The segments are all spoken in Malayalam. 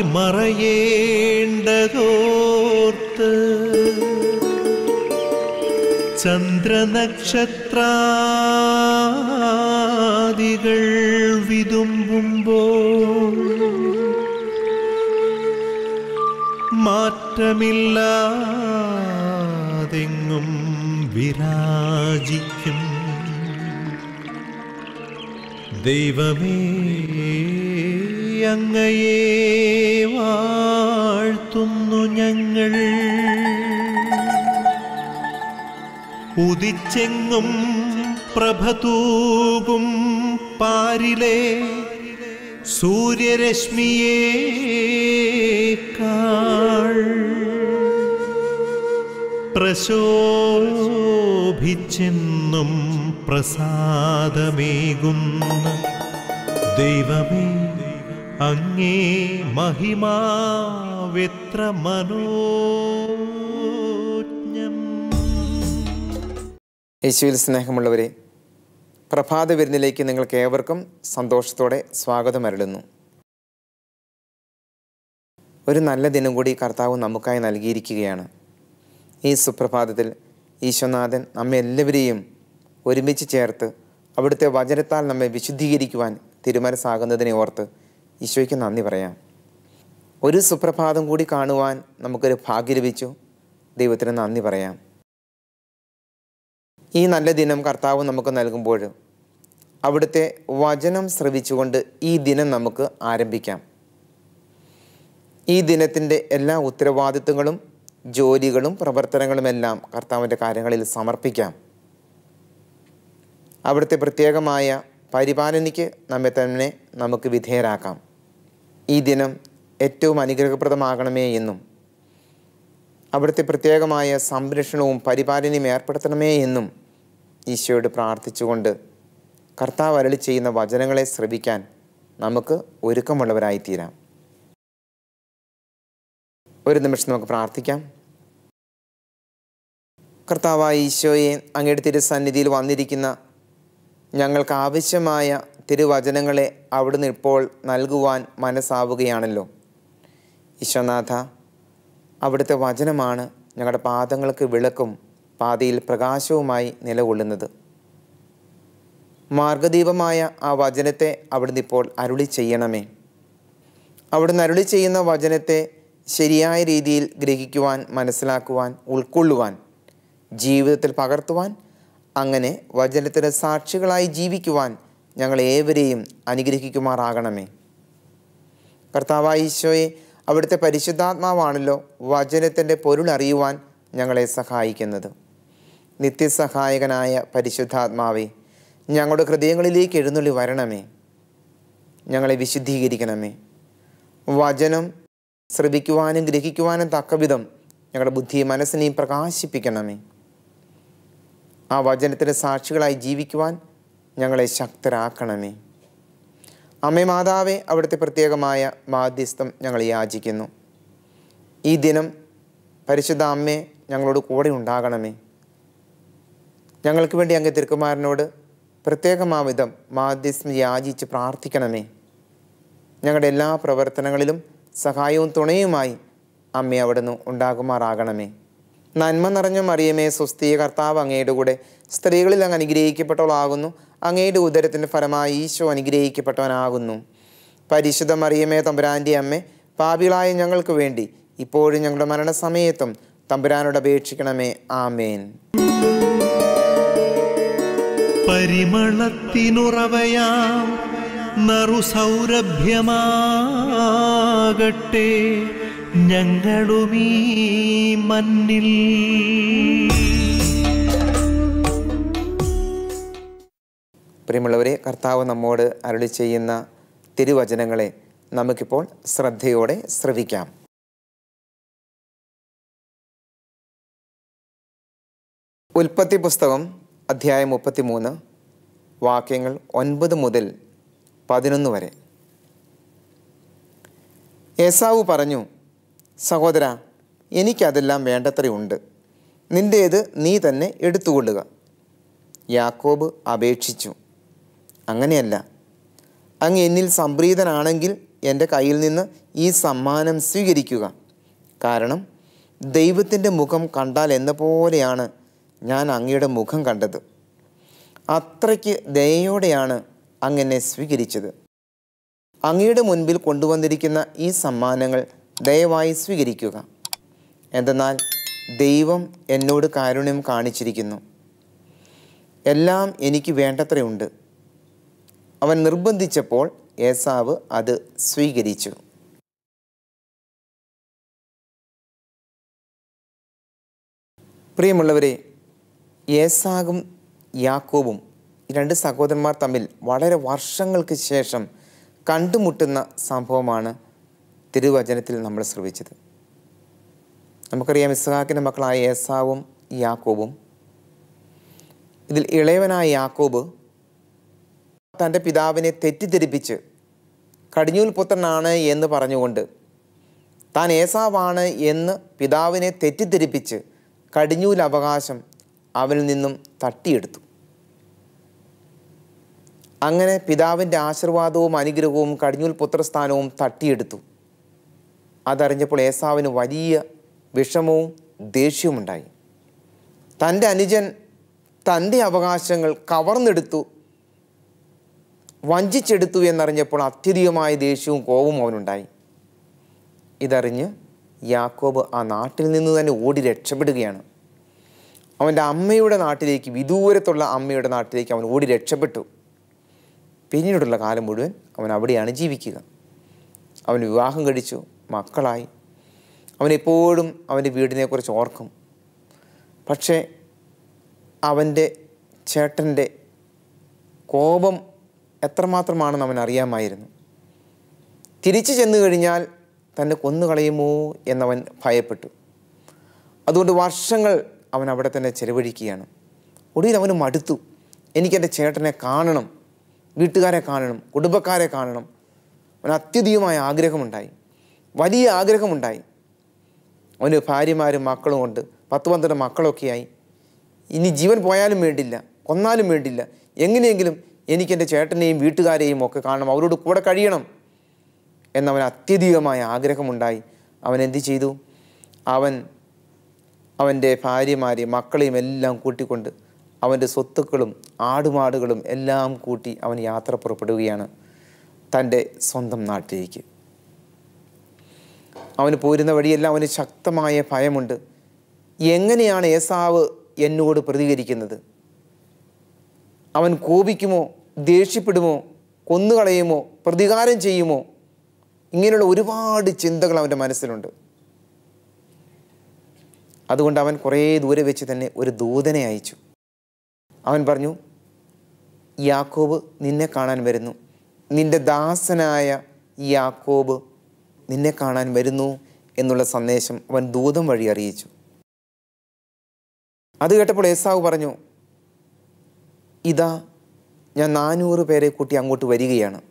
മറയേണ്ടതോർത്ത് ചന്ദ്രനക്ഷത്രാദികൾ വിതുമ്പുമ്പോൾ മാറ്റമില്ലാതെങ്ങും വിരാജിക്കും ദൈവമേ അങ്ങയെ വാഴ്ത്തുന്നു ഞങ്ങൾ ഉദിച്ചെങ്ങും പ്രഭതൂകും പാരിലെ സൂര്യരശ്മിയേക്കാൾ പ്രശോഭിച്ചെന്നും പ്രസാദമേകുന്ന ദൈവമേ അങ്ങേ മഹിമാവെത്ര മനോജ്ഞം യേശുവിൽ സ്നേഹമുള്ളവരെ പ്രഭാത വിരുന്നിലേക്ക് നിങ്ങൾക്ക് ഏവർക്കും സന്തോഷത്തോടെ സ്വാഗതം അരുളുന്നു ഒരു നല്ല ദിനം കൂടി കർത്താവ് നമുക്കായി നൽകിയിരിക്കുകയാണ് ഈ സുപ്രഭാതത്തിൽ ഈശ്വനാഥൻ നമ്മെ എല്ലാവരെയും ഒരുമിച്ച് ചേർത്ത് അവിടുത്തെ വചനത്താൽ നമ്മെ വിശുദ്ധീകരിക്കുവാൻ തിരുമനസ്സാകുന്നതിനെ ഓർത്ത് ഈശോയ്ക്ക് നന്ദി പറയാം ഒരു സുപ്രഭാതം കൂടി കാണുവാൻ നമുക്കൊരു ഭാഗ്യം ലഭിച്ചു ദൈവത്തിന് നന്ദി പറയാം ഈ നല്ല ദിനം കർത്താവ് നമുക്ക് നൽകുമ്പോൾ അവിടുത്തെ വചനം ശ്രവിച്ചുകൊണ്ട് ഈ ദിനം നമുക്ക് ആരംഭിക്കാം ഈ ദിനത്തിൻ്റെ എല്ലാ ഉത്തരവാദിത്വങ്ങളും ജോലികളും പ്രവർത്തനങ്ങളുമെല്ലാം കർത്താവിൻ്റെ കാര്യങ്ങളിൽ സമർപ്പിക്കാം അവിടുത്തെ പ്രത്യേകമായ പരിപാലനയ്ക്ക് നമ്മെ തന്നെ നമുക്ക് വിധേയരാക്കാം ഈ ദിനം ഏറ്റവും അനുഗ്രഹപ്രദമാകണമേ എന്നും അവിടുത്തെ പ്രത്യേകമായ സംരക്ഷണവും പരിപാലനയും ഏർപ്പെടുത്തണമേ എന്നും ഈശോയോട് പ്രാർത്ഥിച്ചുകൊണ്ട് കർത്താവ് അരളി ചെയ്യുന്ന വചനങ്ങളെ ശ്രവിക്കാൻ നമുക്ക് ഒരുക്കമുള്ളവരായിത്തീരാം ഒരു നിമിഷം നമുക്ക് പ്രാർത്ഥിക്കാം കർത്താവായ ഈശോയെ അങ്ങയുടെ തിരുസന്നിധിയിൽ വന്നിരിക്കുന്ന ഞങ്ങൾക്ക് ആവശ്യമായ തിരുവചനങ്ങളെ അവിടുന്ന് ഇപ്പോൾ നൽകുവാൻ മനസ്സാവുകയാണല്ലോ ഈശോനാഥ അവിടുത്തെ വചനമാണ് ഞങ്ങളുടെ പാദങ്ങൾക്ക് വിളക്കും പാതയിൽ പ്രകാശവുമായി നിലകൊള്ളുന്നത് മാർഗദീപമായ ആ വചനത്തെ അവിടുന്ന് ഇപ്പോൾ അരുളി ചെയ്യണമേ അവിടുന്ന് അരുളി ചെയ്യുന്ന വചനത്തെ ശരിയായ രീതിയിൽ ഗ്രഹിക്കുവാൻ മനസ്സിലാക്കുവാൻ ഉൾക്കൊള്ളുവാൻ ജീവിതത്തിൽ പകർത്തുവാൻ അങ്ങനെ വചനത്തിന് സാക്ഷികളായി ജീവിക്കുവാൻ ഞങ്ങൾ ഏവരെയും അനുഗ്രഹിക്കുമാറാകണമേ കർത്താവായ ഈശോയെ അവിടുത്തെ പരിശുദ്ധാത്മാവാണല്ലോ വചനത്തിൻ്റെ പൊരുൾ അറിയുവാൻ ഞങ്ങളെ സഹായിക്കുന്നത് നിത്യസഹായകനായ പരിശുദ്ധാത്മാവെ ഞങ്ങളുടെ ഹൃദയങ്ങളിലേക്ക് എഴുന്നള്ളി വരണമേ ഞങ്ങളെ വിശുദ്ധീകരിക്കണമേ വചനം ശ്രവിക്കുവാനും ഗ്രഹിക്കുവാനും തക്കവിധം ഞങ്ങളുടെ ബുദ്ധിയും മനസ്സിനെയും പ്രകാശിപ്പിക്കണമേ ആ വചനത്തിന് സാക്ഷികളായി ജീവിക്കുവാൻ ഞങ്ങളെ ശക്തരാക്കണമേ അമ്മേ മാതാവേ അവിടുത്തെ പ്രത്യേകമായ മാധ്യസ്ഥം ഞങ്ങൾ യാചിക്കുന്നു ഈ ദിനം പരിശുദ്ധ അമ്മേ ഞങ്ങളോട് കൂടെ ഉണ്ടാകണമേ ഞങ്ങൾക്ക് വേണ്ടി അങ്ങ് തിരുക്കുമാരനോട് പ്രത്യേകമാവിധം മാധ്യസ്ഥം യാചിച്ച് പ്രാർത്ഥിക്കണമേ ഞങ്ങളുടെ എല്ലാ പ്രവർത്തനങ്ങളിലും സഹായവും തുണയുമായി അമ്മ അവിടുന്ന് ഉണ്ടാകുമാറാകണമേ നന്മ നിറഞ്ഞ മറിയമേ സ്വസ്തിയ കർത്താവ് അങ്ങയുടെ കൂടെ സ്ത്രീകളിൽ അങ്ങ് അനുഗ്രഹിക്കപ്പെട്ടവളാകുന്നു അങ്ങയുടെ ഉദരത്തിൻ്റെ ഫലമായി ഈശോ അനുഗ്രഹിക്കപ്പെട്ടവനാകുന്നു പരിശുദ്ധ മറിയമേ തമ്പുരാൻ്റെ അമ്മേ പാപികളായ ഞങ്ങൾക്ക് വേണ്ടി ഇപ്പോഴും ഞങ്ങളുടെ മരണസമയത്തും തമ്പുരാനോട് അപേക്ഷിക്കണമേ ആമേൻ പരിമളത്തിനുറവയാം നറുസൗരഭ്യമാകട്ടെ ഞങ്ങളുമീ മണ്ണിൽ പ്രിയമുള്ളവരെ കർത്താവ് നമ്മോട് അരുളി ചെയ്യുന്ന തിരുവചനങ്ങളെ നമുക്കിപ്പോൾ ശ്രദ്ധയോടെ ശ്രവിക്കാം ഉൽപ്പത്തി പുസ്തകം അധ്യായം മുപ്പത്തിമൂന്ന് വാക്യങ്ങൾ ഒൻപത് മുതൽ പതിനൊന്ന് വരെ ഏസാവ് പറഞ്ഞു സഹോദര എനിക്കതെല്ലാം വേണ്ടത്രയുണ്ട് നിൻ്റേത് നീ തന്നെ എടുത്തുകൊള്ളുക യാക്കോബ് അപേക്ഷിച്ചു അങ്ങനെയല്ല അങ്ങ് എന്നിൽ സംപ്രീതനാണെങ്കിൽ എൻ്റെ കയ്യിൽ നിന്ന് ഈ സമ്മാനം സ്വീകരിക്കുക കാരണം ദൈവത്തിൻ്റെ മുഖം കണ്ടാൽ എന്ന പോലെയാണ് ഞാൻ അങ്ങയുടെ മുഖം കണ്ടത് അത്രയ്ക്ക് ദയയോടെയാണ് അങ്ങനെ സ്വീകരിച്ചത് അങ്ങയുടെ മുൻപിൽ കൊണ്ടുവന്നിരിക്കുന്ന ഈ സമ്മാനങ്ങൾ ദയവായി സ്വീകരിക്കുക എന്തെന്നാൽ ദൈവം എന്നോട് കാരുണ്യം കാണിച്ചിരിക്കുന്നു എല്ലാം എനിക്ക് വേണ്ടത്രയുണ്ട് അവൻ നിർബന്ധിച്ചപ്പോൾ ഏസാവ് അത് സ്വീകരിച്ചു പ്രിയമുള്ളവരെ ഏസാകും യാക്കോബും ഈ രണ്ട് സഹോദരന്മാർ തമ്മിൽ വളരെ വർഷങ്ങൾക്ക് ശേഷം കണ്ടുമുട്ടുന്ന സംഭവമാണ് തിരുവചനത്തിൽ നമ്മൾ ശ്രവിച്ചത് നമുക്കറിയാം ഇസ്ഹാക്കിൻ്റെ മക്കളായ ഏസാവും യാക്കോബും ഇതിൽ ഇളയവനായ യാക്കോബ് തൻ്റെ പിതാവിനെ തെറ്റിദ്ധരിപ്പിച്ച് കടിഞ്ഞൂൽ പുത്രനാണ് എന്ന് പറഞ്ഞുകൊണ്ട് താൻ ഏസാവാണ് എന്ന് പിതാവിനെ തെറ്റിദ്ധരിപ്പിച്ച് കടിഞ്ഞൂൽ അവകാശം അവനിൽ നിന്നും തട്ടിയെടുത്തു അങ്ങനെ പിതാവിൻ്റെ ആശീർവാദവും അനുഗ്രഹവും കടിഞ്ഞൂൽ പുത്രസ്ഥാനവും തട്ടിയെടുത്തു അതറിഞ്ഞപ്പോൾ ഏസാവിന് വലിയ വിഷമവും ദേഷ്യവുമുണ്ടായി തൻ്റെ അനുജൻ തൻ്റെ അവകാശങ്ങൾ കവർന്നെടുത്തു വഞ്ചിച്ചെടുത്തു എന്നറിഞ്ഞപ്പോൾ അത്യധികമായ ദേഷ്യവും കോപവും അവനുണ്ടായി ഇതറിഞ്ഞ് യാക്കോബ് ആ നാട്ടിൽ നിന്ന് തന്നെ ഓടി രക്ഷപ്പെടുകയാണ് അവൻ്റെ അമ്മയുടെ നാട്ടിലേക്ക് വിദൂരത്തുള്ള അമ്മയുടെ നാട്ടിലേക്ക് അവൻ ഓടി രക്ഷപ്പെട്ടു പിന്നീടുള്ള കാലം മുഴുവൻ അവൻ അവിടെയാണ് ജീവിക്കുക അവൻ വിവാഹം കഴിച്ചു മക്കളായി അവൻ എപ്പോഴും അവൻ്റെ വീടിനെക്കുറിച്ച് ഓർക്കും പക്ഷേ അവൻ്റെ ചേട്ടൻ്റെ കോപം എത്രമാത്രമാണെന്ന് അവൻ അറിയാമായിരുന്നു തിരിച്ചു ചെന്നു കഴിഞ്ഞാൽ തന്നെ കൊന്നുകളയുമോ എന്നവൻ ഭയപ്പെട്ടു അതുകൊണ്ട് വർഷങ്ങൾ അവൻ അവിടെ തന്നെ ചെലവഴിക്കുകയാണ് ഒടുവിൽ അവന് മടുത്തു എനിക്കെൻ്റെ ചേട്ടനെ കാണണം വീട്ടുകാരെ കാണണം കുടുംബക്കാരെ കാണണം അവന് അത്യധികമായ ആഗ്രഹമുണ്ടായി വലിയ ആഗ്രഹമുണ്ടായി അവന് ഭാര്യമാരും മക്കളും ഉണ്ട് പത്ത് പന്ത്രണ്ട് മക്കളൊക്കെയായി ഇനി ജീവൻ പോയാലും വേണ്ടില്ല കൊന്നാലും വേണ്ടില്ല എങ്ങനെയെങ്കിലും എനിക്ക് എൻ്റെ ചേട്ടനെയും വീട്ടുകാരെയും ഒക്കെ കാണണം അവരോട് കൂടെ കഴിയണം എന്നവൻ അത്യധികമായ ആഗ്രഹമുണ്ടായി അവൻ എന്ത് ചെയ്തു അവൻ അവൻ്റെ ഭാര്യമാരെയും മക്കളെയും എല്ലാം കൂട്ടിക്കൊണ്ട് അവൻ്റെ സ്വത്തുക്കളും ആടുമാടുകളും എല്ലാം കൂട്ടി അവൻ യാത്ര പുറപ്പെടുകയാണ് തൻ്റെ സ്വന്തം നാട്ടിലേക്ക് അവന് പോരുന്ന വഴിയെല്ലാം അവന് ശക്തമായ ഭയമുണ്ട് എങ്ങനെയാണ് ഏസാവ് എന്നോട് പ്രതികരിക്കുന്നത് അവൻ കോപിക്കുമോ ദേഷ്യപ്പെടുമോ കൊന്നുകളയുമോ പ്രതികാരം ചെയ്യുമോ ഇങ്ങനെയുള്ള ഒരുപാട് ചിന്തകൾ അവൻ്റെ മനസ്സിലുണ്ട് അതുകൊണ്ട് അവൻ കുറേ ദൂരെ വെച്ച് തന്നെ ഒരു ദൂതനെ അയച്ചു അവൻ പറഞ്ഞു യാക്കോബ് നിന്നെ കാണാൻ വരുന്നു നിന്റെ ദാസനായ യാക്കോബ് നിന്നെ കാണാൻ വരുന്നു എന്നുള്ള സന്ദേശം അവൻ ദൂതം വഴി അറിയിച്ചു അത് കേട്ടപ്പോൾ ഏസാവ് പറഞ്ഞു ഇതാ ഞാൻ നാനൂറ് പേരെ കൂട്ടി അങ്ങോട്ട് വരികയാണ്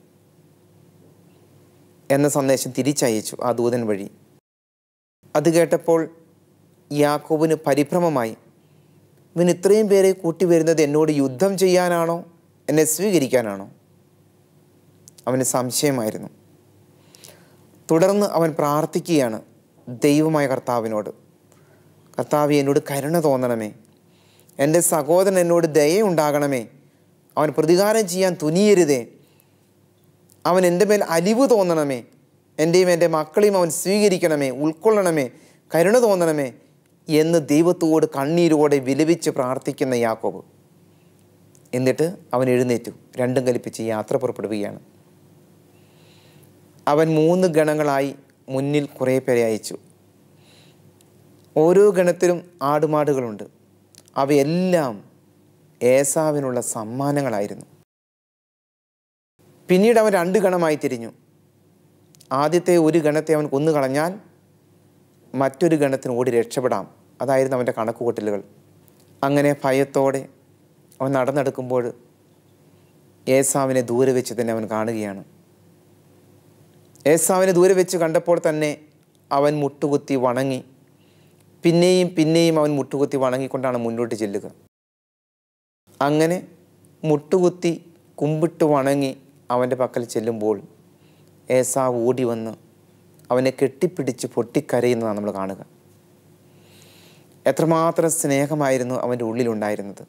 എന്ന സന്ദേശം തിരിച്ചയച്ചു ആ ദൂതൻ വഴി അത് കേട്ടപ്പോൾ യാക്കോബിന് പരിഭ്രമമായി ഇവൻ ഇത്രയും പേരെ കൂട്ടി വരുന്നത് എന്നോട് യുദ്ധം ചെയ്യാനാണോ എന്നെ സ്വീകരിക്കാനാണോ അവന് സംശയമായിരുന്നു തുടർന്ന് അവൻ പ്രാർത്ഥിക്കുകയാണ് ദൈവമായ കർത്താവിനോട് കർത്താവ് എന്നോട് കരുണ തോന്നണമേ എൻ്റെ സഹോദരൻ എന്നോട് ദയുണ്ടാകണമേ അവൻ പ്രതികാരം ചെയ്യാൻ തുനിയരുതേ അവൻ എൻ്റെ മേൽ അലിവ് തോന്നണമേ എൻ്റെയും എൻ്റെ മക്കളെയും അവൻ സ്വീകരിക്കണമേ ഉൾക്കൊള്ളണമേ കരുണ തോന്നണമേ എന്ന് ദൈവത്തോട് കണ്ണീരോടെ വിലപിച്ച് പ്രാർത്ഥിക്കുന്ന യാക്കോബ് എന്നിട്ട് അവൻ എഴുന്നേറ്റു രണ്ടും കൽപ്പിച്ച് യാത്ര പുറപ്പെടുകയാണ് അവൻ മൂന്ന് ഗണങ്ങളായി മുന്നിൽ കുറേ പേരെ അയച്ചു ഓരോ ഗണത്തിലും ആടുമാടുകളുണ്ട് അവയെല്ലാം ഏസാവിനുള്ള സമ്മാനങ്ങളായിരുന്നു പിന്നീട് അവൻ രണ്ട് ഗണമായി തിരിഞ്ഞു ആദ്യത്തെ ഒരു ഗണത്തെ അവൻ കൊന്നുകളഞ്ഞാൽ മറ്റൊരു ഗണത്തിന് ഓടി രക്ഷപ്പെടാം അതായിരുന്നു അവൻ്റെ കണക്കുകൂട്ടലുകൾ അങ്ങനെ ഭയത്തോടെ അവൻ നടന്നെടുക്കുമ്പോൾ ഏസാവിനെ ദൂരെ വെച്ച് തന്നെ അവൻ കാണുകയാണ് ഏസാവിനെ ദൂരെ വെച്ച് കണ്ടപ്പോൾ തന്നെ അവൻ മുട്ടുകുത്തി വണങ്ങി പിന്നെയും പിന്നെയും അവൻ മുട്ടുകുത്തി വണങ്ങിക്കൊണ്ടാണ് മുന്നോട്ട് ചെല്ലുക അങ്ങനെ മുട്ടുകുത്തി കുമ്പിട്ട് വണങ്ങി അവൻ്റെ പക്കൽ ചെല്ലുമ്പോൾ ഏസാവ് ഓടി വന്ന് അവനെ കെട്ടിപ്പിടിച്ച് പൊട്ടിക്കരയുന്നതാണ് നമ്മൾ കാണുക എത്രമാത്രം സ്നേഹമായിരുന്നു അവൻ്റെ ഉള്ളിലുണ്ടായിരുന്നത്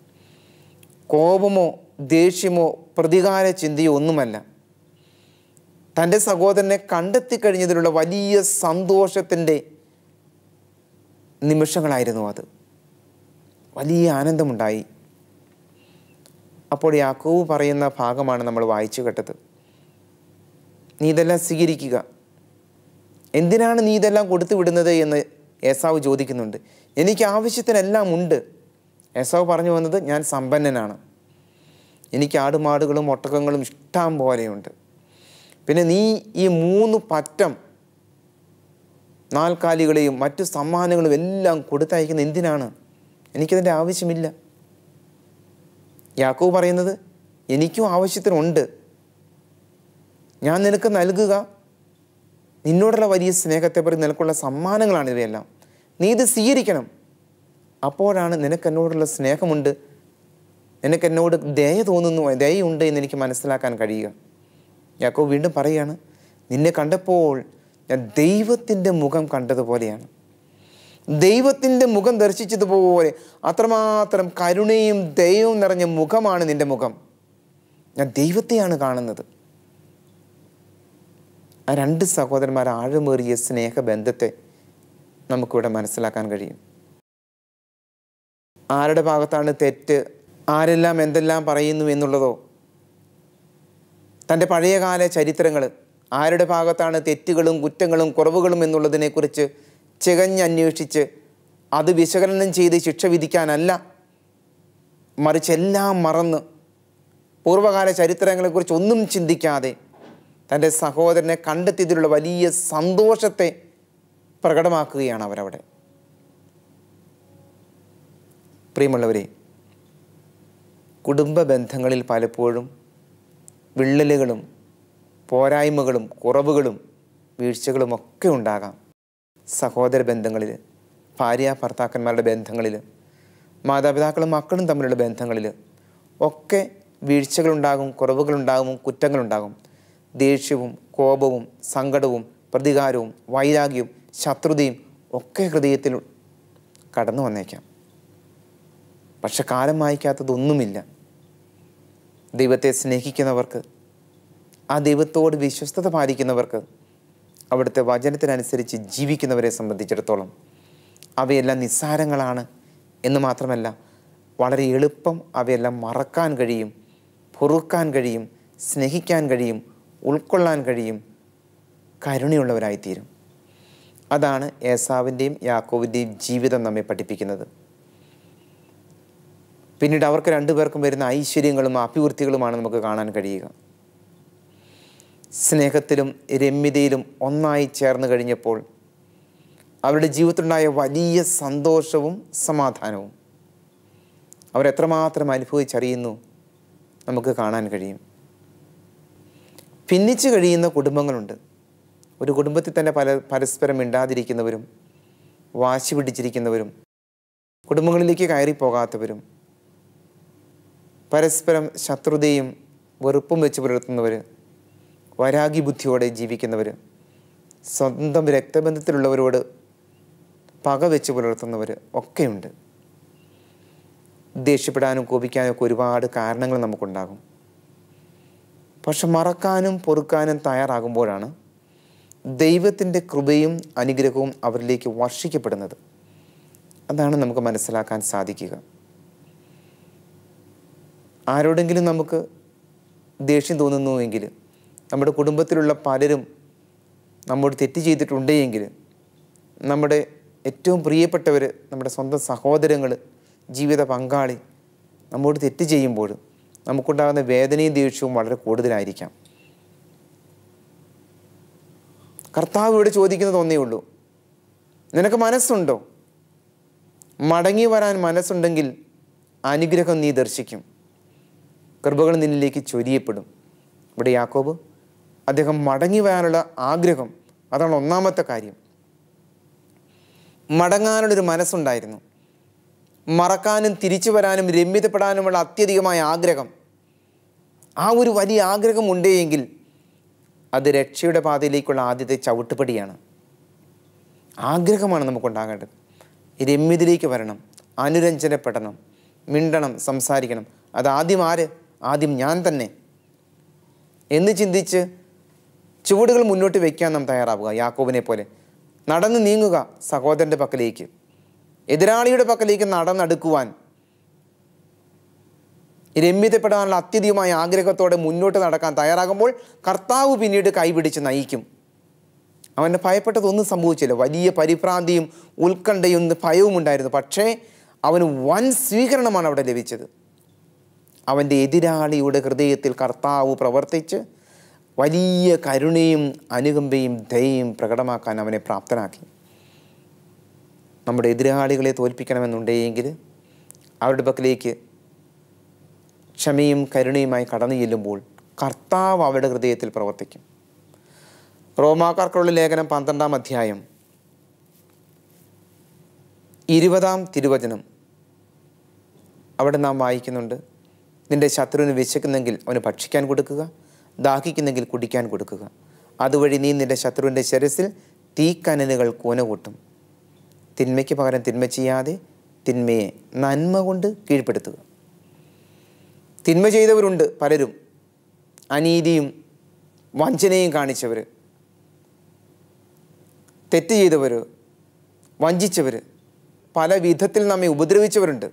കോപമോ ദേഷ്യമോ പ്രതികാര ചിന്തയോ ഒന്നുമല്ല തൻ്റെ സഹോദരനെ കണ്ടെത്തിക്കഴിഞ്ഞതിലുള്ള വലിയ സന്തോഷത്തിൻ്റെ നിമിഷങ്ങളായിരുന്നു അത് വലിയ ആനന്ദമുണ്ടായി അപ്പോൾ യാക്കോവ് പറയുന്ന ഭാഗമാണ് നമ്മൾ വായിച്ചു കേട്ടത് നീ ഇതെല്ലാം സ്വീകരിക്കുക എന്തിനാണ് നീ ഇതെല്ലാം കൊടുത്തു വിടുന്നത് എന്ന് ഏസാവ് ചോദിക്കുന്നുണ്ട് എനിക്ക് ആവശ്യത്തിനെല്ലാം ഉണ്ട് ഏസാവ് പറഞ്ഞു വന്നത് ഞാൻ സമ്പന്നനാണ് എനിക്ക് ആടുമാടുകളും ഒട്ടകങ്ങളും ഇഷ്ടം പോലെയുണ്ട് പിന്നെ നീ ഈ മൂന്ന് പറ്റം നാൽക്കാലികളെയും മറ്റു സമ്മാനങ്ങളും എല്ലാം കൊടുത്തയക്കുന്ന എന്തിനാണ് എനിക്കതിൻ്റെ ആവശ്യമില്ല യാക്കോവ് പറയുന്നത് എനിക്കും ആവശ്യത്തിനുണ്ട് ഞാൻ നിനക്ക് നൽകുക നിന്നോടുള്ള വലിയ സ്നേഹത്തെ പറ്റി നിനക്കുള്ള സമ്മാനങ്ങളാണ് ഇവയെല്ലാം നീ ഇത് സ്വീകരിക്കണം അപ്പോഴാണ് നിനക്ക് എന്നോടുള്ള സ്നേഹമുണ്ട് നിനക്ക് എന്നോട് ദയ തോന്നുന്നു ദയുണ്ട് എന്ന് എനിക്ക് മനസ്സിലാക്കാൻ കഴിയുക യാക്കോ വീണ്ടും പറയുകയാണ് നിന്നെ കണ്ടപ്പോൾ ഞാൻ ദൈവത്തിൻ്റെ മുഖം കണ്ടതുപോലെയാണ് ദൈവത്തിൻ്റെ മുഖം ദർശിച്ചതുപോലെ അത്രമാത്രം കരുണയും ദയവും നിറഞ്ഞ മുഖമാണ് നിൻ്റെ മുഖം ഞാൻ ദൈവത്തെയാണ് കാണുന്നത് ആ രണ്ട് സഹോദരന്മാർ ആഴമേറിയ സ്നേഹബന്ധത്തെ നമുക്കിവിടെ മനസ്സിലാക്കാൻ കഴിയും ആരുടെ ഭാഗത്താണ് തെറ്റ് ആരെല്ലാം എന്തെല്ലാം പറയുന്നു എന്നുള്ളതോ തൻ്റെ പഴയകാല ചരിത്രങ്ങൾ ആരുടെ ഭാഗത്താണ് തെറ്റുകളും കുറ്റങ്ങളും കുറവുകളും എന്നുള്ളതിനെക്കുറിച്ച് ചികഞ്ഞന്വേഷിച്ച് അത് വിശകലനം ചെയ്ത് ശിക്ഷ വിധിക്കാനല്ല മറിച്ച് എല്ലാം മറന്ന് പൂർവ്വകാല ചരിത്രങ്ങളെക്കുറിച്ച് ഒന്നും ചിന്തിക്കാതെ തൻ്റെ സഹോദരനെ കണ്ടെത്തിയതിലുള്ള വലിയ സന്തോഷത്തെ പ്രകടമാക്കുകയാണ് അവരവിടെ പ്രിയമുള്ളവരെ കുടുംബ ബന്ധങ്ങളിൽ പലപ്പോഴും വിള്ളലുകളും പോരായ്മകളും കുറവുകളും വീഴ്ചകളും ഒക്കെ ഉണ്ടാകാം സഹോദര ബന്ധങ്ങളിൽ ഭാര്യ ഭർത്താക്കന്മാരുടെ ബന്ധങ്ങളിൽ മാതാപിതാക്കളും മക്കളും തമ്മിലുള്ള ബന്ധങ്ങളിൽ ഒക്കെ വീഴ്ചകളുണ്ടാകും കുറവുകളുണ്ടാകും കുറ്റങ്ങളുണ്ടാകും ദേഷ്യവും കോപവും സങ്കടവും പ്രതികാരവും വൈരാഗ്യവും ശത്രുതയും ഒക്കെ ഹൃദയത്തിൽ കടന്നു വന്നേക്കാം പക്ഷെ കാലം വായിക്കാത്തതൊന്നുമില്ല ദൈവത്തെ സ്നേഹിക്കുന്നവർക്ക് ആ ദൈവത്തോട് വിശ്വസ്തത പാലിക്കുന്നവർക്ക് അവിടുത്തെ വചനത്തിനനുസരിച്ച് ജീവിക്കുന്നവരെ സംബന്ധിച്ചിടത്തോളം അവയെല്ലാം നിസ്സാരങ്ങളാണ് എന്ന് മാത്രമല്ല വളരെ എളുപ്പം അവയെല്ലാം മറക്കാൻ കഴിയും പൊറുക്കാൻ കഴിയും സ്നേഹിക്കാൻ കഴിയും ഉൾക്കൊള്ളാൻ കഴിയും കരുണയുള്ളവരായിത്തീരും അതാണ് ഏസാവിൻ്റെയും യാക്കോവിൻ്റെയും ജീവിതം നമ്മെ പഠിപ്പിക്കുന്നത് പിന്നീട് അവർക്ക് രണ്ടുപേർക്കും വരുന്ന ഐശ്വര്യങ്ങളും അഭിവൃദ്ധികളുമാണ് നമുക്ക് കാണാൻ കഴിയുക സ്നേഹത്തിലും രമ്യതയിലും ഒന്നായി ചേർന്ന് കഴിഞ്ഞപ്പോൾ അവരുടെ ജീവിതത്തിലുണ്ടായ വലിയ സന്തോഷവും സമാധാനവും അവരെത്രമാത്രം അനുഭവിച്ചറിയുന്നു നമുക്ക് കാണാൻ കഴിയും ഭിന്നിച്ച് കഴിയുന്ന കുടുംബങ്ങളുണ്ട് ഒരു കുടുംബത്തിൽ തന്നെ പല പരസ്പരം മിണ്ടാതിരിക്കുന്നവരും വാശി പിടിച്ചിരിക്കുന്നവരും കുടുംബങ്ങളിലേക്ക് കയറി പോകാത്തവരും പരസ്പരം ശത്രുതയും വെറുപ്പും വെച്ച് പുലർത്തുന്നവർ വരാഗി ബുദ്ധിയോടെ ജീവിക്കുന്നവർ സ്വന്തം രക്തബന്ധത്തിലുള്ളവരോട് പക വെച്ച് പുലർത്തുന്നവർ ഒക്കെയുണ്ട് ദേഷ്യപ്പെടാനും കോപിക്കാനും ഒക്കെ ഒരുപാട് കാരണങ്ങൾ നമുക്കുണ്ടാകും പക്ഷെ മറക്കാനും പൊറുക്കാനും തയ്യാറാകുമ്പോഴാണ് ദൈവത്തിൻ്റെ കൃപയും അനുഗ്രഹവും അവരിലേക്ക് വർഷിക്കപ്പെടുന്നത് അതാണ് നമുക്ക് മനസ്സിലാക്കാൻ സാധിക്കുക ആരോടെങ്കിലും നമുക്ക് ദേഷ്യം തോന്നുന്നുവെങ്കിൽ നമ്മുടെ കുടുംബത്തിലുള്ള പലരും നമ്മോട് തെറ്റ് ചെയ്തിട്ടുണ്ടെങ്കിൽ നമ്മുടെ ഏറ്റവും പ്രിയപ്പെട്ടവർ നമ്മുടെ സ്വന്തം സഹോദരങ്ങൾ ജീവിത പങ്കാളി നമ്മോട് തെറ്റ് ചെയ്യുമ്പോൾ നമുക്കുണ്ടാകുന്ന വേദനയും ദേഷ്യവും വളരെ കൂടുതലായിരിക്കാം കർത്താവ് ഇവിടെ ചോദിക്കുന്നത് ഒന്നേ ഉള്ളൂ നിനക്ക് മനസ്സുണ്ടോ മടങ്ങി വരാൻ മനസ്സുണ്ടെങ്കിൽ അനുഗ്രഹം നീ ദർശിക്കും കൃപകൾ നിന്നിലേക്ക് ചൊരിയപ്പെടും ഇവിടെ യാക്കോബ് അദ്ദേഹം മടങ്ങി വരാനുള്ള ആഗ്രഹം അതാണ് ഒന്നാമത്തെ കാര്യം മടങ്ങാനുള്ളൊരു മനസ്സുണ്ടായിരുന്നു മറക്കാനും തിരിച്ചു വരാനും രമ്യതപ്പെടാനുമുള്ള അത്യധികമായ ആഗ്രഹം ആ ഒരു വലിയ ആഗ്രഹം ഉണ്ടെങ്കിൽ അത് രക്ഷയുടെ പാതയിലേക്കുള്ള ആദ്യത്തെ ചവിട്ടുപടിയാണ് ആഗ്രഹമാണ് നമുക്കുണ്ടാകേണ്ടത് രമ്യതയിലേക്ക് വരണം അനുരഞ്ജനപ്പെടണം മിണ്ടണം സംസാരിക്കണം അത് ആദ്യം ആര് ആദ്യം ഞാൻ തന്നെ എന്ന് ചിന്തിച്ച് ചുവടുകൾ മുന്നോട്ട് വയ്ക്കാൻ നാം തയ്യാറാവുക യാക്കോബിനെ പോലെ നടന്ന് നീങ്ങുക സഹോദരൻ്റെ പക്കലേക്ക് എതിരാളിയുടെ പക്കലേക്ക് നടന്നെടുക്കുവാൻ രമ്യതപ്പെടാനുള്ള അത്യധികമായ ആഗ്രഹത്തോടെ മുന്നോട്ട് നടക്കാൻ തയ്യാറാകുമ്പോൾ കർത്താവ് പിന്നീട് കൈപിടിച്ച് നയിക്കും അവന് ഭയപ്പെട്ടതൊന്നും സംഭവിച്ചില്ല വലിയ പരിഭ്രാന്തിയും ഉത്കണ്ഠയും ഭയവും ഉണ്ടായിരുന്നു പക്ഷേ അവന് വൻ സ്വീകരണമാണ് അവിടെ ലഭിച്ചത് അവൻ്റെ എതിരാളിയുടെ ഹൃദയത്തിൽ കർത്താവ് പ്രവർത്തിച്ച് വലിയ കരുണയും അനുകമ്പയും ദയയും പ്രകടമാക്കാൻ അവനെ പ്രാപ്തനാക്കി നമ്മുടെ എതിരാളികളെ തോൽപ്പിക്കണമെന്നുണ്ടെങ്കിൽ അവരുടെ പക്കലേക്ക് ക്ഷമയും കരുണയുമായി കടന്നു ചെല്ലുമ്പോൾ കർത്താവ് അവരുടെ ഹൃദയത്തിൽ പ്രവർത്തിക്കും റോമാക്കാർക്കുള്ള ലേഖനം പന്ത്രണ്ടാം അധ്യായം ഇരുപതാം തിരുവചനം അവിടെ നാം വായിക്കുന്നുണ്ട് നിന്റെ ശത്രുവിന് വിശക്കുന്നെങ്കിൽ അവന് ഭക്ഷിക്കാൻ കൊടുക്കുക ദാഹിക്കുന്നെങ്കിൽ കുടിക്കാൻ കൊടുക്കുക അതുവഴി നീ നിന്റെ ശത്രുവിൻ്റെ ശിരസിൽ തീക്കനലുകൾ കൂനകൂട്ടും തിന്മയ്ക്ക് പകരം തിന്മ ചെയ്യാതെ തിന്മയെ നന്മ കൊണ്ട് കീഴ്പ്പെടുത്തുക തിന്മ ചെയ്തവരുണ്ട് പലരും അനീതിയും വഞ്ചനയും കാണിച്ചവർ തെറ്റ് ചെയ്തവർ വഞ്ചിച്ചവർ പല വിധത്തിൽ നമ്മെ ഉപദ്രവിച്ചവരുണ്ട്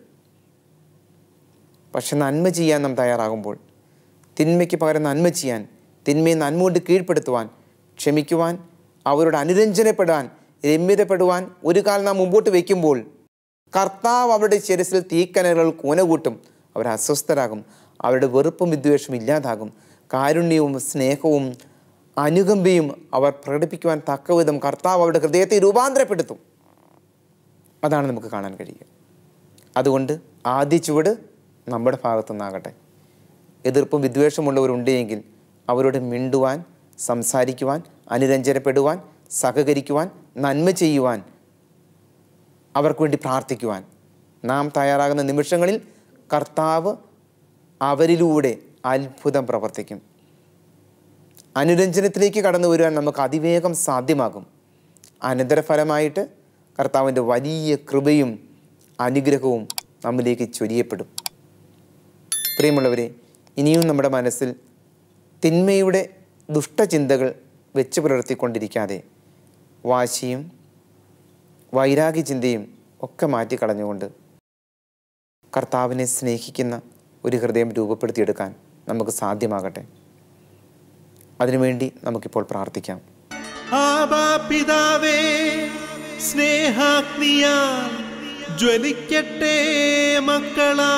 പക്ഷെ നന്മ ചെയ്യാൻ നാം തയ്യാറാകുമ്പോൾ തിന്മയ്ക്ക് പകരം നന്മ ചെയ്യാൻ തിന്മയെ നന്മ കൊണ്ട് കീഴ്പ്പെടുത്തുവാൻ ക്ഷമിക്കുവാൻ അവരോട് അനുരഞ്ജനപ്പെടാൻ രമ്യതപ്പെടുവാൻ ഒരു കാലം നാം മുമ്പോട്ട് വയ്ക്കുമ്പോൾ കർത്താവ് അവരുടെ ശിരസിൽ തീക്കനലുകൾ കൂനകൂട്ടും അവർ അസ്വസ്ഥരാകും അവരുടെ വെറുപ്പും വിദ്വേഷവും ഇല്ലാതാകും കാരുണ്യവും സ്നേഹവും അനുകമ്പയും അവർ പ്രകടിപ്പിക്കുവാൻ തക്കവിധം കർത്താവ് അവരുടെ ഹൃദയത്തെ രൂപാന്തരപ്പെടുത്തും അതാണ് നമുക്ക് കാണാൻ കഴിയുക അതുകൊണ്ട് ആദ്യ ചുവട് നമ്മുടെ ഭാഗത്തു നിന്നാകട്ടെ എതിർപ്പും വിദ്വേഷമുള്ളവരുണ്ടെങ്കിൽ അവരോട് മിണ്ടുവാൻ സംസാരിക്കുവാൻ അനുരഞ്ജനപ്പെടുവാൻ സഹകരിക്കുവാൻ നന്മ ചെയ്യുവാൻ അവർക്ക് വേണ്ടി പ്രാർത്ഥിക്കുവാൻ നാം തയ്യാറാകുന്ന നിമിഷങ്ങളിൽ കർത്താവ് അവരിലൂടെ അത്ഭുതം പ്രവർത്തിക്കും അനുരഞ്ജനത്തിലേക്ക് കടന്നു വരുവാൻ നമുക്ക് അതിവേഗം സാധ്യമാകും അനന്തരഫലമായിട്ട് കർത്താവിൻ്റെ വലിയ കൃപയും അനുഗ്രഹവും നമ്മിലേക്ക് ചൊരിയപ്പെടും പ്രിയമുള്ളവരെ ഇനിയും നമ്മുടെ മനസ്സിൽ തിന്മയുടെ ദുഷ്ടചിന്തകൾ വെച്ച് പുലർത്തിക്കൊണ്ടിരിക്കാതെ വാശിയും വൈരാഗ്യ ചിന്തയും ഒക്കെ മാറ്റിക്കളഞ്ഞുകൊണ്ട് കർത്താവിനെ സ്നേഹിക്കുന്ന ഒരു ഹൃദയം രൂപപ്പെടുത്തിയെടുക്കാൻ നമുക്ക് സാധ്യമാകട്ടെ അതിനുവേണ്ടി നമുക്കിപ്പോൾ പ്രാർത്ഥിക്കാം ആബാ പിതാവേ സ്നേഹാഗ്നിയാൽ ജ്വലിക്കട്ടെ മക്കളാ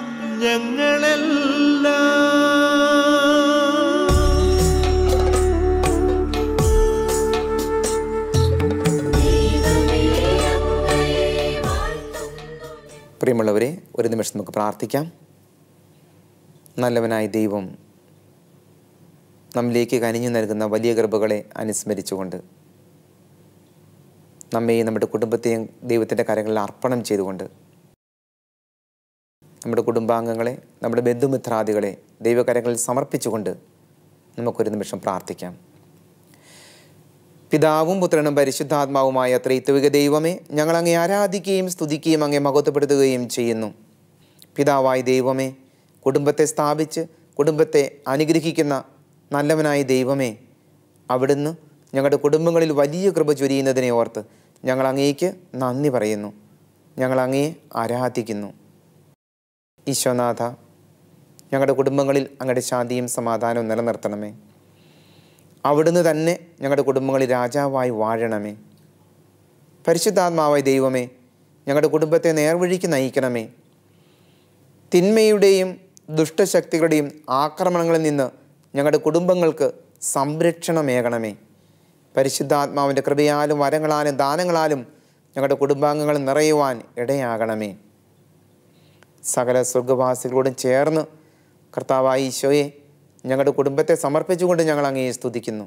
ഞങ്ങളെല്ലാം പ്രിയമുള്ളവരെ ഒരു നിമിഷം നമുക്ക് പ്രാർത്ഥിക്കാം നല്ലവനായ ദൈവം നമ്മിലേക്ക് കനിഞ്ഞു നൽകുന്ന വലിയ കൃപകളെ അനുസ്മരിച്ചുകൊണ്ട് നമ്മെയും നമ്മുടെ കുടുംബത്തെയും ദൈവത്തിൻ്റെ കരങ്ങളിൽ അർപ്പണം ചെയ്തുകൊണ്ട് നമ്മുടെ കുടുംബാംഗങ്ങളെ നമ്മുടെ ബന്ധുമിത്രാദികളെ ദൈവകരങ്ങളിൽ സമർപ്പിച്ചുകൊണ്ട് നമുക്കൊരു നിമിഷം പ്രാർത്ഥിക്കാം പിതാവും പുത്രനും പരിശുദ്ധാത്മാവുമായ ത്രൈത്വിക ദൈവമേ ഞങ്ങൾ അങ്ങേ ആരാധിക്കുകയും സ്തുതിക്കുകയും അങ്ങേ മഹത്വപ്പെടുത്തുകയും ചെയ്യുന്നു പിതാവായ ദൈവമേ കുടുംബത്തെ സ്ഥാപിച്ച് കുടുംബത്തെ അനുഗ്രഹിക്കുന്ന നല്ലവനായ ദൈവമേ അവിടുന്ന് ഞങ്ങളുടെ കുടുംബങ്ങളിൽ വലിയ കൃപ ചൊരിയുന്നതിനെ ഓർത്ത് ഞങ്ങൾ അങ്ങേക്ക് നന്ദി പറയുന്നു ഞങ്ങൾ അങ്ങയെ ആരാധിക്കുന്നു ഈശോനാഥ ഞങ്ങളുടെ കുടുംബങ്ങളിൽ അങ്ങയുടെ ശാന്തിയും സമാധാനവും നിലനിർത്തണമേ അവിടുന്ന് തന്നെ ഞങ്ങളുടെ കുടുംബങ്ങളിൽ രാജാവായി വാഴണമേ പരിശുദ്ധാത്മാവായ ദൈവമേ ഞങ്ങളുടെ കുടുംബത്തെ നേർവഴിക്ക് നയിക്കണമേ തിന്മയുടെയും ദുഷ്ടശക്തികളുടെയും ആക്രമണങ്ങളിൽ നിന്ന് ഞങ്ങളുടെ കുടുംബങ്ങൾക്ക് സംരക്ഷണമേകണമേ പരിശുദ്ധാത്മാവിൻ്റെ കൃപയാലും വരങ്ങളാലും ദാനങ്ങളാലും ഞങ്ങളുടെ കുടുംബാംഗങ്ങൾ നിറയുവാൻ ഇടയാകണമേ സകല സ്വർഗവാസികളോടും ചേർന്ന് കർത്താവായ ഈശോയെ ഞങ്ങളുടെ കുടുംബത്തെ സമർപ്പിച്ചുകൊണ്ട് ഞങ്ങൾ അങ്ങയെ സ്തുതിക്കുന്നു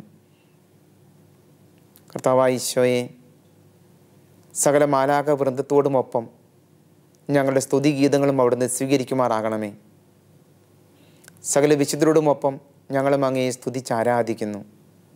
കർത്താവായ ഈശോയെ സകല മാലാക വൃന്ദത്തോടുമൊപ്പം ഞങ്ങളുടെ സ്തുതി ഗീതങ്ങളും അവിടുന്ന് സ്വീകരിക്കുമാറാകണമേ സകല വിശുദ്ധരോടുമൊപ്പം ഞങ്ങളും അങ്ങയെ സ്തുതിച്ച് ആരാധിക്കുന്നു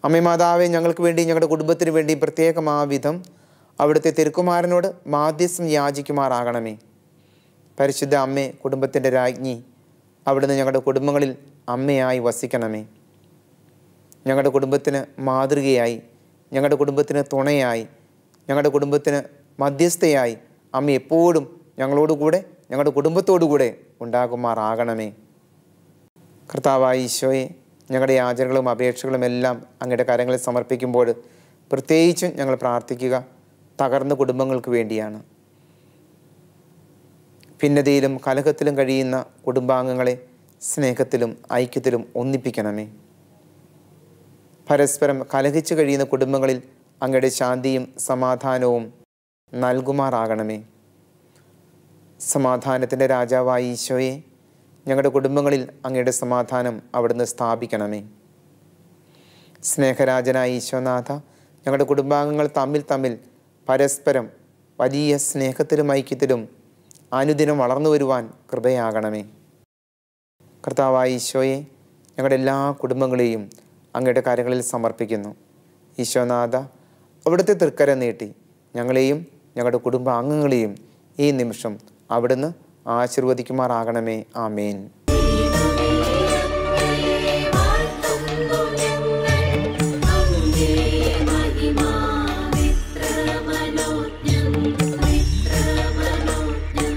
അമ്മേ മാതാവെ ഞങ്ങൾക്ക് വേണ്ടി ഞങ്ങളുടെ കുടുംബത്തിന് വേണ്ടി പ്രത്യേകമാവിധം അവിടുത്തെ തിരുക്കുമാരനോട് മാധ്യസ്ഥം യാചിക്കുമാറാകണമേ പരിശുദ്ധ അമ്മേ കുടുംബത്തിൻ്റെ രാജ്ഞി അവിടുന്ന് ഞങ്ങളുടെ കുടുംബങ്ങളിൽ അമ്മയായി വസിക്കണമേ ഞങ്ങളുടെ കുടുംബത്തിന് മാതൃകയായി ഞങ്ങളുടെ കുടുംബത്തിന് തുണയായി ഞങ്ങളുടെ കുടുംബത്തിന് മധ്യസ്ഥയായി അമ്മ എപ്പോഴും ഞങ്ങളോടുകൂടെ ഞങ്ങളുടെ കുടുംബത്തോടുകൂടെ ഉണ്ടാകുമാറാകണമേ കർത്താവായ ഈശോയെ ഞങ്ങളുടെ യാചനകളും അപേക്ഷകളും എല്ലാം അങ്ങയുടെ കരങ്ങളിൽ സമർപ്പിക്കുമ്പോൾ പ്രത്യേകിച്ചും ഞങ്ങൾ പ്രാർത്ഥിക്കുക തകർന്ന കുടുംബങ്ങൾക്ക് വേണ്ടിയാണ് ഭിന്നതയിലും കലഹത്തിലും കഴിയുന്ന കുടുംബാംഗങ്ങളെ സ്നേഹത്തിലും ഐക്യത്തിലും ഒന്നിപ്പിക്കണമേ പരസ്പരം കലഹിച്ചു കഴിയുന്ന കുടുംബങ്ങളിൽ അങ്ങയുടെ ശാന്തിയും സമാധാനവും നൽകുമാറാകണമേ സമാധാനത്തിൻ്റെ രാജാവായ ഈശോയെ ഞങ്ങളുടെ കുടുംബങ്ങളിൽ അങ്ങയുടെ സമാധാനം അവിടുന്ന് സ്ഥാപിക്കണമേ സ്നേഹരാജനായ ഈശോനാഥ ഞങ്ങളുടെ കുടുംബാംഗങ്ങൾ തമ്മിൽ തമ്മിൽ പരസ്പരം വലിയ സ്നേഹത്തിലും ഐക്യത്തിലും അനുദിനം വളർന്നു വരുവാൻ കൃപയാകണമേ കർത്താവായ ഈശോയെ ഞങ്ങളുടെ എല്ലാ കുടുംബങ്ങളെയും അങ്ങയുടെ കാര്യങ്ങളിൽ സമർപ്പിക്കുന്നു ഈശോനാഥ അവിടുത്തെ തൃക്കര നീട്ടി ഞങ്ങളെയും ഞങ്ങളുടെ കുടുംബാംഗങ്ങളെയും ഈ നിമിഷം അവിടുന്ന് ആശീർവദിക്കുമാറാകണമേ ആമേൻ വാഴ്ത്തുന്നു ഞങ്ങൾ അങ്ങേ മഹിമാ വിത്രമനോജ്ഞം വിത്രമനോജ്ഞം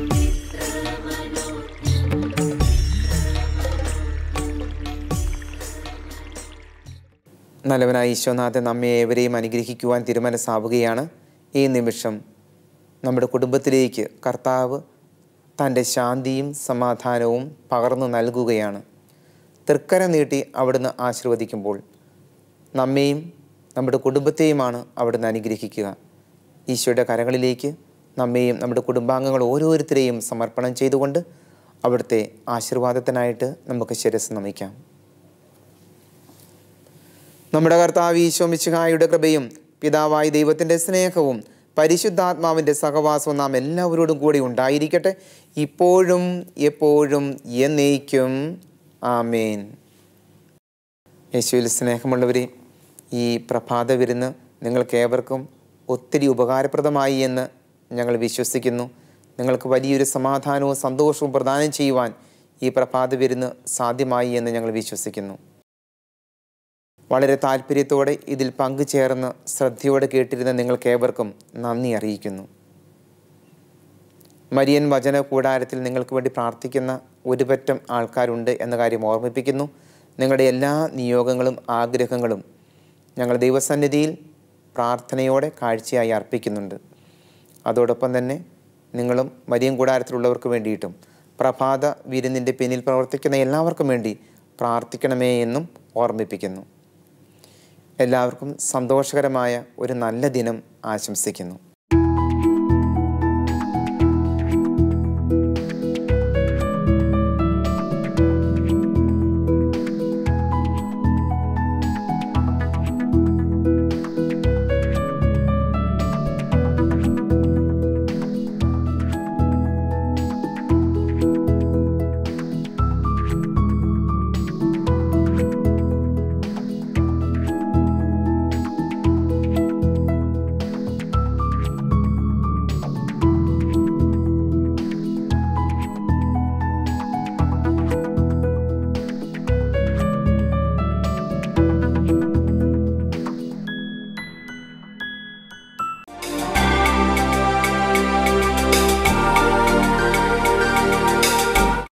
വിത്രമനോജ്ഞം നല്ലവനായ ഈശോനാഥൻ നമ്മെ ഏവരെയും അനുഗ്രഹിക്കുവാൻ തീരുമാനസാവുകയാണ് ഈ നിമിഷം നമ്മുടെ കുടുംബത്തിലേക്ക് കർത്താവ് തൻ്റെ ശാന്തിയും സമാധാനവും പകർന്നു നൽകുകയാണ് തൃക്കര നീട്ടി അവിടുന്ന് ആശീർവദിക്കുമ്പോൾ നമ്മെയും നമ്മുടെ കുടുംബത്തെയുമാണ് അവിടുന്ന് അനുഗ്രഹിക്കുക ഈശോയുടെ കരങ്ങളിലേക്ക് നമ്മെയും നമ്മുടെ കുടുംബാംഗങ്ങൾ ഓരോരുത്തരെയും സമർപ്പണം ചെയ്തുകൊണ്ട് അവിടുത്തെ ആശീർവാദത്തിനായിട്ട് നമുക്ക് ശിരസ് നമിക്കാം നമ്മുടെ കർത്താവ് ഈശോ മിശിഹായുടെ കൃപയും പിതാവായ ദൈവത്തിൻ്റെ സ്നേഹവും പരിശുദ്ധാത്മാവിൻ്റെ സഹവാസവും നാം എല്ലാവരോടും കൂടി ഉണ്ടായിരിക്കട്ടെ ഇപ്പോഴും എപ്പോഴും എന്നേക്കും ആമേൻ യേശുവിൽ സ്നേഹമുള്ളവരെ ഈ പ്രഭാത വിരുന്ന് നിങ്ങൾക്കേവർക്കും ഒത്തിരി ഉപകാരപ്രദമായി എന്ന് ഞങ്ങൾ വിശ്വസിക്കുന്നു നിങ്ങൾക്ക് വലിയൊരു സമാധാനവും സന്തോഷവും പ്രദാനം ചെയ്യുവാൻ ഈ പ്രഭാത വിരുന്ന് സാധ്യമായി എന്ന് ഞങ്ങൾ വിശ്വസിക്കുന്നു വളരെ താല്പര്യത്തോടെ ഇതിൽ പങ്കുചേർന്ന് ശ്രദ്ധയോടെ കേട്ടിരുന്ന നിങ്ങൾക്കേവർക്കും നന്ദി അറിയിക്കുന്നു മരിയൻ വചന കൂടാരത്തിൽ നിങ്ങൾക്ക് വേണ്ടി പ്രാർത്ഥിക്കുന്ന ഒരുപറ്റം ആൾക്കാരുണ്ട് എന്ന കാര്യം ഓർമ്മിപ്പിക്കുന്നു നിങ്ങളുടെ എല്ലാ നിയോഗങ്ങളും ആഗ്രഹങ്ങളും ഞങ്ങൾ ദൈവസന്നിധിയിൽ പ്രാർത്ഥനയോടെ കാഴ്ചയായി അർപ്പിക്കുന്നുണ്ട് അതോടൊപ്പം തന്നെ നിങ്ങളും മരിയൻ കൂടാരത്തിലുള്ളവർക്ക് വേണ്ടിയിട്ടും പ്രഭാത വിരുന്നിൻ്റെ പിന്നിൽ പ്രവർത്തിക്കുന്ന എല്ലാവർക്കും വേണ്ടി പ്രാർത്ഥിക്കണമേ എന്നും ഓർമ്മിപ്പിക്കുന്നു എല്ലാവർക്കും സന്തോഷകരമായ ഒരു നല്ല ദിനം ആശംസിക്കുന്നു